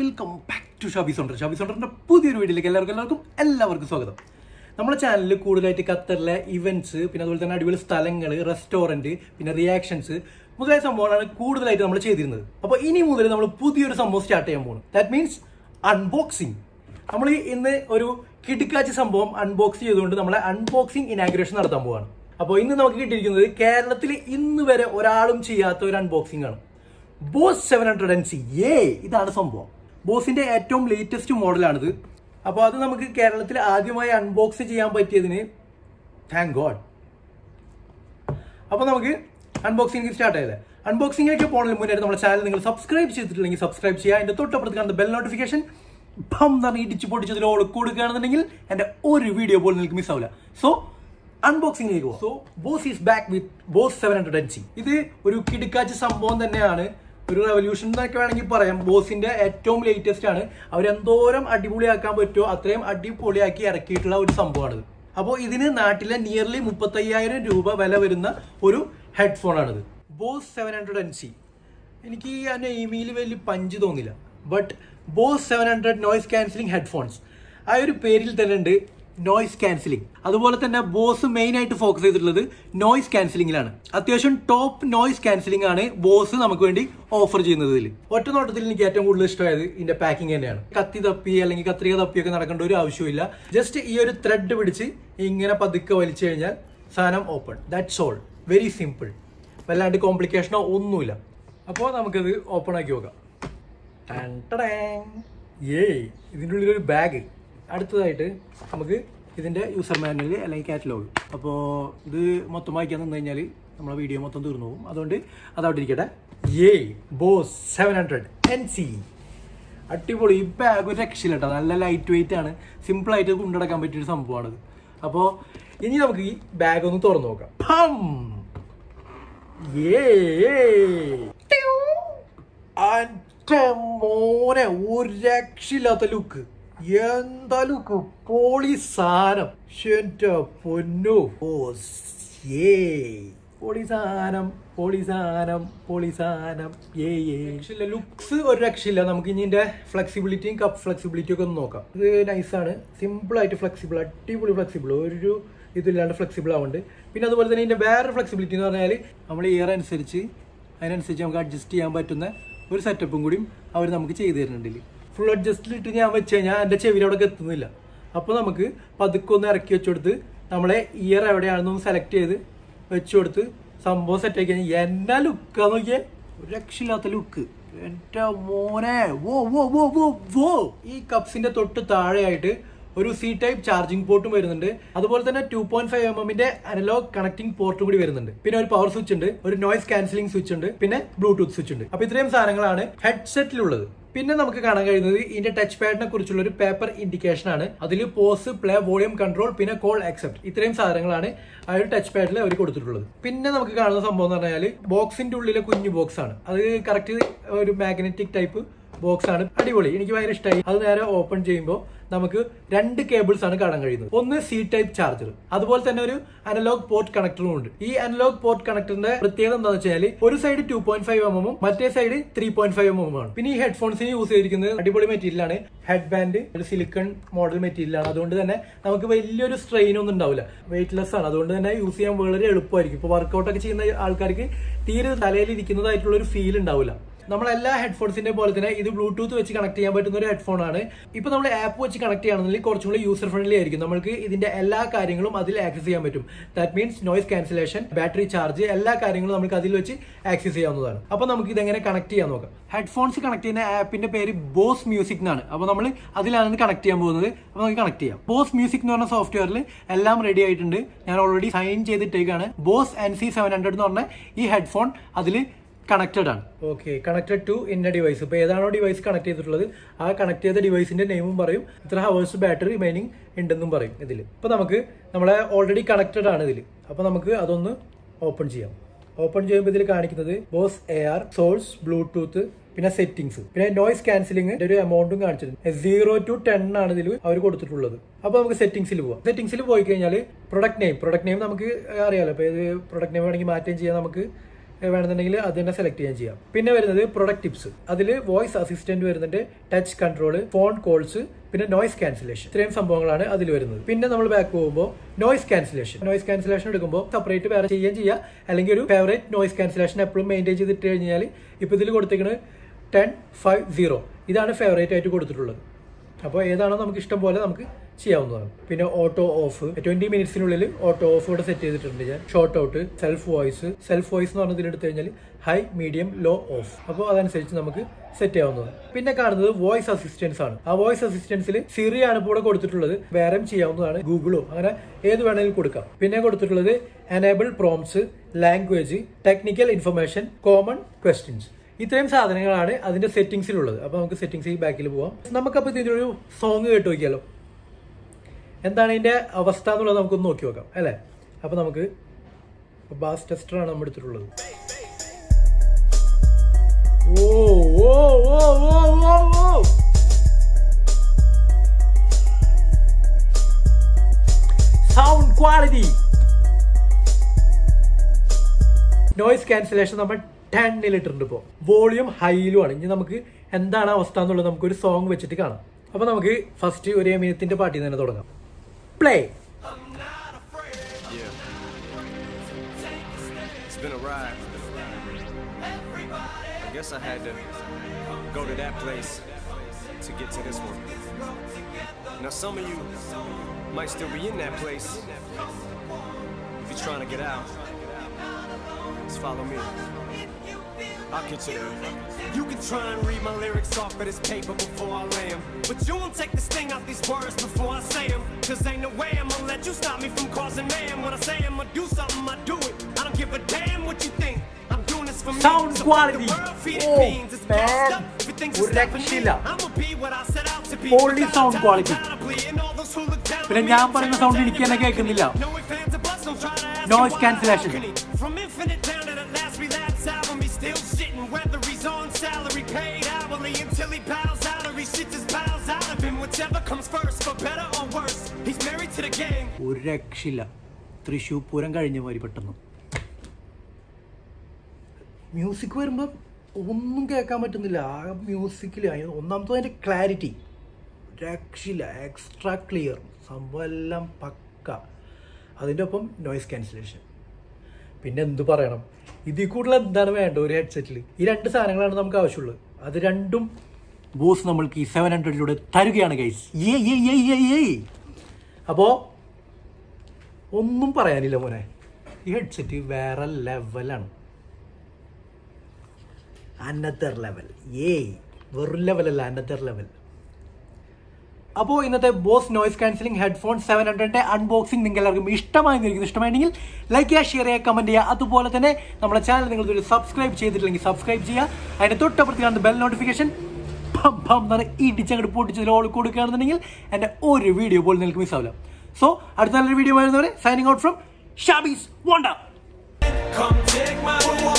Welcome back to Shabi Sonder Shabi സോണ്ടറിന്റെ പുതിയൊരു വീഡിയോയിലേക്ക് എല്ലാവർക്കും എല്ലാവർക്കും എല്ലാവർക്കും സ്വാഗതം നമ്മുടെ ചാനലിൽ കൂടുതലായിട്ട് ഖത്തറിലെ ഇവന്റ്സ് പിന്നെ അതുപോലെ തന്നെ അടിപൊളി സ്ഥലങ്ങൾ റെസ്റ്റോറന്റ് പിന്നെ റിയാക്ഷൻസ് മുതലായ സംഭവങ്ങളാണ് കൂടുതലായിട്ട് നമ്മൾ ചെയ്തിരുന്നത് അപ്പോൾ ഇനി മുതൽ നമ്മൾ പുതിയൊരു സംഭവം സ്റ്റാർട്ട് ചെയ്യാൻ പോകുന്നു ദാറ്റ് മീൻസ് അൺബോക്സിങ് നമ്മൾ ഇന്ന് ഒരു കിടുക്കാച്ചി സംഭവം അൺബോക്സ് ചെയ്തുകൊണ്ട് നമ്മളെ അൺബോക്സിംഗ് ഇനാഗ്രേഷൻ നടത്താൻ പോവാണ് അപ്പോൾ ഇന്ന് നമുക്ക് കിട്ടിയിരിക്കുന്നത് കേരളത്തിൽ ഇന്ന് വരെ ഒരാളും ചെയ്യാത്ത ഒരു അൺബോക്സിംഗ് ആണ് Bose seven hundred N C ഏ ഇതാണ് സംഭവം ബോസിന്റെ ഏറ്റവും ലേറ്റസ്റ്റ് മോഡലാണിത് അപ്പോൾ അത് നമുക്ക് കേരളത്തിൽ ആദ്യമായി അൺബോക്സ് ചെയ്യാൻ പറ്റിയതിന് താങ്ക് ഗോഡ് അപ്പോൾ നമുക്ക് അൺബോക്സിംഗ് സ്റ്റാർട്ട് ചെയ്തത് അൺബോക്സിംഗിലേക്ക് പോകുന്നതിന് മുന്നേ നമ്മുടെ ചാനൽ നിങ്ങൾ സബ്സ്ക്രൈബ് ചെയ്തിട്ടില്ലെങ്കിൽ സബ്സ്ക്രൈബ് ചെയ്യുക അതിന്റെ തൊട്ടപ്പുറത്ത് കാണുന്ന ബെൽ നോട്ടിഫിക്കേഷൻ ഭം എന്ന് ഇടിച്ച് പൊട്ടിച്ചതിൽ ഓൾ കൊടുക്കുകയാണെന്നുണ്ടെങ്കിൽ എൻ്റെ ഒരു വീഡിയോ പോലും നിങ്ങൾക്ക് മിസ്സാവില്ല സോ അൺബോക്സിംഗിലേക്ക് പോകും so Bose is back with Bose seven hundred N C ഇത് ഒരു കിടുക്കാച്ച സംഭവം തന്നെയാണ് ഒരു റെവല്യൂഷൻ എന്നൊക്കെ വേണമെങ്കിൽ പറയാം ബോസിന്റെ ഏറ്റവും ലേറ്റസ്റ്റ് ആണ് അവരെന്തോരം അടിപൊളിയാക്കാൻ പറ്റുമോ അത്രയും അടിപൊളിയാക്കി ഇറക്കിയിട്ടുള്ള ഒരു സംഭവമാണിത് അപ്പോൾ ഇതിന് നാട്ടിലെ നിയർലി മുപ്പത്തയ്യായിരം രൂപ വില വരുന്ന ഒരു ഹെഡ്ഫോൺ ആണിത് Bose seven hundred N C എനിക്ക് ആ നെയ്മിയിൽ വലിയ പഞ്ച് തോന്നില്ല but Bose seven hundred noise cancelling headphones ആ ഒരു പേരിൽ തന്നെ ഉണ്ട് നോയ്സ് ക്യാൻസലിംഗ് അതുപോലെ തന്നെ ബോസ് മെയിൻ ആയിട്ട് ഫോക്കസ് ചെയ്തിട്ടുള്ളത് നോയ്സ് ക്യാൻസലിംഗിലാണ് അത്യാവശ്യം ടോപ്പ് നോയ്സ് ക്യാൻസലിംഗ് ആണ് ബോസ് നമുക്ക് വേണ്ടി ഓഫർ ചെയ്യുന്നത് ഇതിൽ ഒറ്റ നോട്ടത്തിൽ എനിക്ക് ഏറ്റവും കൂടുതൽ ഇഷ്ടമായത് ഇതിന്റെ പാക്കിംഗ് തന്നെയാണ് കത്തി തപ്പി അല്ലെങ്കിൽ കത്രിക തപ്പിയൊക്കെ നടക്കേണ്ട ഒരു ആവശ്യമില്ല ജസ്റ്റ് ഈ ഒരു ത്രെഡ് പിടിച്ച് ഇങ്ങനെ പതുക്കെ വലിച്ചു കഴിഞ്ഞാൽ സാധനം open that's all very simple വല്ലാണ്ട് കോംപ്ലിക്കേഷനോ ഒന്നുമില്ല അപ്പോൾ നമുക്കത് ഓപ്പൺ ആക്കി നോക്കാം ടൺ ടടാങ്. ഏയ് ഇതിൻ്റെ ഉള്ളിലൊരു ബാഗ് അടുത്തതായിട്ട് നമുക്ക് ഇതിൻ്റെ യൂസർ മാനുവൽ അല്ലെങ്കിൽ കാറ്റലോഗ് അപ്പോൾ ഇത് മൊത്തം വായിക്കാൻ നിന്ന് കഴിഞ്ഞാൽ നമ്മളെ വീഡിയോ മൊത്തം തീർന്നു പോകും അതുകൊണ്ട് അതവിടെ ഇരിക്കട്ടെ ഏയ് Bose seven hundred N C അടിപൊളി ഈ ബാഗ് ഒരു രക്ഷയില്ല കേട്ടോ നല്ല ലൈറ്റ് വെയിറ്റ് ആണ് സിമ്പിൾ ആയിട്ട് കൊണ്ടുനടക്കാൻ പറ്റിയൊരു സംഭവമാണിത് അപ്പോൾ ഇനി നമുക്ക് ഈ ബാഗ് ഒന്ന് തുറന്നു നോക്കാം ഭം! ഏയ്! അന്റെ മോനെ ഒരു രക്ഷയില്ലാത്ത ലുക്ക് എന്താ ലുക്ക് പോളി സാധനം എന്റെ പൊന്നു ഓ ഏ പൊളി സാധനം പൊളി സാധനം പൊളി സാധനം ഏ രക്ഷയില്ല ലുക്സ് ഒരു രക്ഷയില്ല നമുക്ക് ഇനി ഇതിന്റെ ഫ്ലെക്സിബിലിറ്റിയും കപ്പ് ഫ്ലെക്സിബിലിറ്റിയും ഒക്കെ ഒന്ന് നോക്കാം ഇത് നൈസാണ് സിമ്പിൾ ആയിട്ട് ഫ്ലെക്സിബിൾ അടിപൊളി ഫ്ലെക്സിബിൾ ഒരു ഇതില്ലാണ്ട് ഫ്ലെക്സിബിൾ ആവുന്നുണ്ട് പിന്നെ അതുപോലെ തന്നെ ഇതിന്റെ വേറെ ഫ്ലെക്സിബിലിറ്റി എന്ന് പറഞ്ഞാൽ നമ്മൾ ഇയർ അനുസരിച്ച് അതിനനുസരിച്ച് നമുക്ക് അഡ്ജസ്റ്റ് ചെയ്യാൻ പറ്റുന്ന ഒരു സെറ്റപ്പും കൂടിയും അവർ നമുക്ക് ചെയ്തു തരുന്നുണ്ട് ഫുൾ അഡ്ജസ്റ്റിലിട്ട് ഞാൻ വെച്ച് കഴിഞ്ഞാൽ എൻ്റെ ചെവിയിൽ അവിടെ എത്തുന്നില്ല അപ്പോൾ നമുക്ക് പതുക്കെ ഒന്ന് ഇറക്കി വെച്ചു കൊടുത്ത് നമ്മളെ ഇയർ എവിടെയാണെന്നൊന്ന് സെലക്ട് ചെയ്ത് വെച്ചു കൊടുത്ത് സംഭവം സെറ്റ് ആക്കി കഴിഞ്ഞാൽ എന്നാ ലുക്കാ നോക്കിയേ ഒരു രക്ഷയില്ലാത്ത ലുക്ക് എന്റെ മോനെ വോ വോ വോ വോ വോ ഈ കപ്സിന്റെ തൊട്ട് താഴെയായിട്ട് ഒരു സി ടൈപ്പ് ചാർജിംഗ് പോർട്ടും വരുന്നുണ്ട് അതുപോലെ തന്നെ ടു പോയിന്റ് ഫൈവ് എം എമ്മിന്റെ അനലോഗ് കണക്ടിംഗ് പോർട്ടും കൂടി വരുന്നുണ്ട് പിന്നെ ഒരു പവർ സ്വിച്ച് ഉണ്ട് ഒരു നോയ്സ് ക്യാൻസലിംഗ് സ്വിച്ച് ഉണ്ട് പിന്നെ ബ്ലൂടൂത്ത് സ്വിച്ച് ഉണ്ട് അപ്പൊ ഇത്രയും സാധനങ്ങളാണ് ഹെഡ്സെറ്റിലുള്ളത് പിന്നെ നമുക്ക് കാണാൻ കഴിയുന്നത് ഇതിന്റെ ടച്ച് പാഡിനെ കുറിച്ചുള്ള ഒരു പേപ്പർ ഇൻഡിക്കേഷൻ ആണ് അതിൽ പോസ് പ്ലേ വോളിയം കൺട്രോൾ പിന്നെ കോൾ ആക്സെപ്റ്റ് ഇത്രയും സാധനങ്ങളാണ് ആ ഒരു ടച്ച് പാഡിൽ അവർ കൊടുത്തിട്ടുള്ളത് പിന്നെ നമുക്ക് കാണുന്ന സംഭവം എന്ന് പറഞ്ഞാൽ ബോക്സിന്റെ ഉള്ളിലെ കുഞ്ഞു ബോക്സ് ആണ് അത് കറക്റ്റ് ഒരു മാഗ്നറ്റിക് ടൈപ്പ് ബോക്സ് ആണ് അടിപൊളി എനിക്ക് ഭയങ്കര ഇഷ്ടമായി അത് നേരെ ഓപ്പൺ ചെയ്യുമ്പോൾ നമുക്ക് രണ്ട് കേബിൾസ് ആണ് കാണാൻ കഴിയുന്നത് ഒന്ന് സി ടൈപ്പ് ചാർജർ അതുപോലെ തന്നെ ഒരു അനലോഗ് പോർട്ട് കണക്ടറും ഉണ്ട് ഈ അനലോഗ് പോർട്ട് കണക്ടറിന്റെ പ്രത്യേകത എന്താണെന്ന് വെച്ചാൽ ഒരു side two point five M എമ്മും മറ്റേ side three point five M M ആണ് പിന്നെ ഈ ഹെഡ്ഫോൺസിന് യൂസ് ചെയ്തിരിക്കുന്നത് അടിപൊളി മെറ്റീരിയൽ ആണ് ഹെഡ് ബാൻഡ് ഒരു സിലിക്കൺ മോഡൽ മെറ്റീരിയൽ ആണ് അതുകൊണ്ട് തന്നെ നമുക്ക് വലിയൊരു സ്ട്രെയിൻ ഒന്നും ഉണ്ടാവില്ല വെയിറ്റ്ലെസ് ആണ് അതുകൊണ്ട് തന്നെ യൂസ് ചെയ്യാൻ വളരെ എളുപ്പമായിരിക്കും ഇപ്പൊ വർക്കൗട്ട് ഒക്കെ ചെയ്യുന്ന ആൾക്കാർക്ക് തീരെ തലയിൽ ഇരിക്കുന്നതായിട്ടുള്ള ഒരു ഫീൽ ഉണ്ടാവില്ല നമ്മളെല്ലാ ഹെഡ്ഫോൺസിന്റെ പോലെ തന്നെ ഇത് ബ്ലൂടൂത്ത് വെച്ച് കണക്ട് ചെയ്യാൻ പറ്റുന്ന ഒരു ഹെഡ്ഫോൺ ആണ് ഇപ്പൊ നമ്മൾ ആപ്പ് വെച്ച് കണക്ട് ചെയ്യുകയാണെന്നുണ്ടെങ്കിൽ കുറച്ചും കൂടി യൂസർ ഫ്രണ്ട്ലി ആയിരിക്കും നമുക്ക് ഇതിന്റെ എല്ലാ കാര്യങ്ങളും അതിൽ ആക്സസ് ചെയ്യാൻ പറ്റും that means noise cancellation battery charge എല്ലാ കാര്യങ്ങളും നമുക്ക് അതിൽ വെച്ച് ആക്സസ് ചെയ്യാവുന്നതാണ് അപ്പൊ നമുക്ക് ഇതെങ്ങനെ കണക്ട് ചെയ്യാൻ നോക്കാം ഹെഡ്ഫോൺസ് കണക്ട് ചെയ്യുന്ന ആപ്പിന്റെ പേര് ബോസ് മ്യൂസിക് എന്നാണ് അപ്പൊ നമ്മൾ അതിലാണ് കണക്ട് ചെയ്യാൻ പോകുന്നത് അപ്പൊ നമുക്ക് കണക്ട് ചെയ്യാം ബോസ് മ്യൂസിക് എന്ന് പറഞ്ഞ സോഫ്റ്റ്വെയറിൽ എല്ലാം റെഡി ആയിട്ടുണ്ട് ഞാൻ ഓൾറെഡി സൈൻ ചെയ്തിട്ടേക്കാണ് Bose N C seven hundred എന്ന് പറഞ്ഞ ഈ ഹെഡ്ഫോൺ അതിൽ കണക്റ്റഡ് ആണ് ഓക്കെ കണക്റ്റഡ് ടു ഇന്ന ഡിവൈസ് ഇപ്പൊ ഏതാണോ ഡിവൈസ് കണക്ട് ചെയ്തിട്ടുള്ളത് ആ കണക്ട് ചെയ്ത ഡിവൈസിന്റെ നെയിമും പറയും ഇത്ര ഹവേഴ്സ് ബാറ്ററി റിമൈനിങ് ഉണ്ടെന്നും പറയും ഇതിൽ ഇപ്പൊ നമുക്ക് നമ്മളെ ഓൾറെഡി കണക്റ്റഡ് ആണ് ഇതിൽ അപ്പൊ നമുക്ക് അതൊന്ന് ഓപ്പൺ ചെയ്യാം ഓപ്പൺ ചെയ്യുമ്പോൾ ഇതിൽ കാണിക്കുന്നത് Bose A R source bluetooth പിന്നെ സെറ്റിംഗ്സ് പിന്നെ നോയ്സ് ക്യാൻസലിംഗ് ഒരു എമൗണ്ടും കാണിച്ചിട്ടുണ്ട് സീറോ ടു ടെൻ ആണ് ഇതിൽ അവർ കൊടുത്തിട്ടുള്ളത് അപ്പൊ നമുക്ക് സെറ്റിംഗ്സിൽ പോവാം സെറ്റിംഗ്സിൽ പോയി കഴിഞ്ഞാൽ പ്രൊഡക്റ്റ് നെയിം പ്രൊഡക്റ്റ് നെയിം നമുക്ക് അറിയാലോ ഇപ്പൊ ഇത് പ്രൊഡക്റ്റ് നെയിം വേണമെങ്കിൽ മാറ്റുകയും ചെയ്യാം നമുക്ക് വേണമെന്നുണ്ടെങ്കിൽ അത് തന്നെ സെലക്ട് ചെയ്യാൻ ചെയ്യാം പിന്നെ വരുന്നത് പ്രൊഡക്റ്റ് ടിപ്സ് അതിൽ വോയിസ് അസിസ്റ്റന്റ് വരുന്നുണ്ട് ടച്ച് കൺട്രോൾ ഫോൺ കോൾസ് പിന്നെ നോയ്സ് ക്യാൻസലേഷൻ ഇത്രയും സംഭവങ്ങളാണ് അതിൽ വരുന്നത് പിന്നെ നമ്മൾ ബാക്ക് പോകുമ്പോൾ നോയ്സ് ക്യാൻസലേഷൻ നോയ്സ് ക്യാൻസലേഷൻ എടുക്കുമ്പോൾ സെപ്പറേറ്റ് വേറെ ചെയ്യുകയും ചെയ്യാം അല്ലെങ്കിൽ ഒരു ഫേവറേറ്റ് നോയ്സ് ക്യാൻസലേഷൻ എപ്പോഴും മെയിൻറ്റെയിൻ ചെയ്തിട്ട് കഴിഞ്ഞാൽ ഇപ്പോൾ ഇതിൽ കൊടുത്തിരിക്കുന്നത് ടെൻ ഫൈവ് സീറോ ഇതാണ് ഫേവറേറ്റ് ആയിട്ട് കൊടുത്തിട്ടുള്ളത് അപ്പോൾ ഏതാണോ നമുക്ക് ഇഷ്ടം പോലെ നമുക്ക് ചെയ്യാവുന്നതാണ് പിന്നെ ഓട്ടോ ഓഫ് ട്വന്റി മിനിറ്റ്സിനുള്ളിൽ ഓട്ടോ ഓഫ് ഇവിടെ സെറ്റ് ചെയ്തിട്ടുണ്ട് ഞാൻ short out self voice self voice എന്ന് പറഞ്ഞതിൽ എടുത്തു കഴിഞ്ഞാൽ ഹൈ മീഡിയം ലോ ഓഫ് അപ്പോൾ അതനുസരിച്ച് നമുക്ക് സെറ്റ് ചെയ്യാവുന്നതാണ് പിന്നെ കാണുന്നത് വോയിസ് അസിസ്റ്റൻസ് ആണ് ആ വോയിസ് അസിസ്റ്റൻസിൽ സിറി ആണ് ഇപ്പോൾ ഇവിടെ കൊടുത്തിട്ടുള്ളത് വേറെയും ചെയ്യാവുന്നതാണ് ഗൂഗിളോ അങ്ങനെ ഏത് വേണമെങ്കിലും കൊടുക്കാം പിന്നെ കൊടുത്തിട്ടുള്ളത് enable prompts language technical information common questions ഇത്രയും സാധനങ്ങളാണ് അതിന്റെ സെറ്റിംഗ്സിലുള്ളത് അപ്പൊ നമുക്ക് സെറ്റിംഗ്സ് ബാക്കിൽ പോവാം നമുക്കപ്പോൾ ഇതിന്റെ ഒരു സോങ് കേട്ട് നോക്കിയാലോ എന്താണ് ഇതിന്റെ അവസ്ഥ എന്നുള്ളത് നമുക്കൊന്ന് നോക്കി നോക്കാം അല്ലേ അപ്പൊ നമുക്ക് ബാസ് ടെസ്റ്റർ ആണ് നമ്മൾ എടുത്തിട്ടുള്ളത് ഓ ഓ ഓ ഓ ഓ ഓ സൗണ്ട് ക്വാളിറ്റി നോയിസ് ക്യാൻസലേഷൻ നമ്മൾ ടെന്നിൽ ഇട്ടിട്ടുണ്ട് ഇപ്പോൾ വോളിയം ഹൈയിലും ആണ് ഇനി നമുക്ക് എന്താണ് അവസ്ഥ എന്നുള്ളത് നമുക്ക് ഒരു സോങ് വെച്ചിട്ട് കാണാം അപ്പൊ നമുക്ക് ഫസ്റ്റ് ഒരു എമിനത്തിന്റെ പാട്ടിൽ തന്നെ തുടങ്ങാം play Yeah. It's been a ride. I guess I had to go to that place to get to this one. Now, some of you might still be in that place. If you're trying to get out, just follow me. I'll get you there. You can try and read my lyrics off of this paper before I lay 'em. But you won't take the sting out these words before I say 'em. Cause ain't no way I'm gonna let you stop me from causing man. When I say I'm gonna do something, I do it. I don't give a damn what you think. I'm doing this for me. Sound So fuck quality. the world, feed it Oh, beans. It's man. gassed up. If you think ഒരു it's stopping me, രക്ഷയില്ല. I'ma be what I set out to be. Only Without sound doubt, quality. undoubtedly. And all those who look down പിന്നെ on me, ഞാൻ I'm പറയുന്ന telling sound them എനിക്ക് തന്നെ that I കേൾക്കുന്നില്ല. No ifs, ands, or buts, don't try to ask Noise me why. cancellation. How can he? From infinite down to the last relapse album, he's still shitting. Whether he's on salary, paid hourly, until he bows out or he shits his bowels out of him. Whichever comes first, for better or worse. He's married to the game. ഒരു രക്ഷയില്ല തൃശ്ശൂർ പൂരം കഴിഞ്ഞ മാതിരി പെട്ടെന്ന് music വരുമ്പോൾ ഒന്നും കേൾക്കാൻ പറ്റുന്നില്ല ആ മ്യൂസിക്കിൽ ഒന്നാമത്തെ അതിൻ്റെ ക്ലാരിറ്റി രക്ഷയില്ല എക്സ്ട്രാ ക്ലിയർ സംഭവം എല്ലാം പക്ക അതിൻ്റെ ഒപ്പം നോയിസ് ക്യാൻസലേഷൻ പിന്നെ എന്ത് പറയണം ഇതിൽ കൂടുതൽ എന്താണ് വേണ്ടത് ഒരു ഹെഡ്സെറ്റിൽ ഈ രണ്ട് സാധനങ്ങളാണ് നമുക്ക് ആവശ്യമുള്ളത് അത് രണ്ടും ബോസ് നമ്മൾക്ക് ഈ സെവൻ ഹൺഡ്രഡിലൂടെ തരുകയാണ് ഗൈസ് ഏ ഏ ഏ ഏ ഏ അപ്പോൾ ഒന്നും പറയാനില്ല മോനെ ഈ ഹെഡ്സെറ്റ് വേറെ ലെവലാണ് അന്നത്തർ ലെവൽ ഏയ് വെറും ലെവലല്ല അന്നത്തർ ലെവൽ അപ്പോൾ ഇന്നത്തെ Bose noise cancelling headphone seven ഹൺഡ്രഡിന്റെ അൺബോക്സിംഗ് നിങ്ങൾക്ക് എല്ലാവർക്കും ഇഷ്ടമായി നിൽക്കുന്നു ഇഷ്ടമായെങ്കിൽ ലൈക്ക് ചെയ്യുക ഷെയർ ചെയ്യുക കമന്റ് ചെയ്യുക അതുപോലെ തന്നെ നമ്മുടെ ചാനൽ നിങ്ങൾ ഇതുവരെ സബ്സ്ക്രൈബ് ചെയ്തിട്ടില്ലെങ്കിൽ സബ്സ്ക്രൈബ് ചെയ്യുക അതിന്റെ തൊട്ടപ്പുറത്ത് കാണുന്ന ബെൽ നോട്ടിഫിക്കേഷൻ ഭം ഭം എന്ന് ഇടിച്ചങ്ങോട്ട് പൊട്ടിച്ചതിൽ ഓൾ കൊടുക്കുകയാണെന്നുണ്ടെങ്കിൽ എൻ്റെ ഒരു വീഡിയോ പോലും നിങ്ങൾക്ക് മിസ്സാവില്ല സോ അടുത്ത നല്ലൊരു വീഡിയോ വരുന്നവരെ signing out from Shabi's Wonder Come take my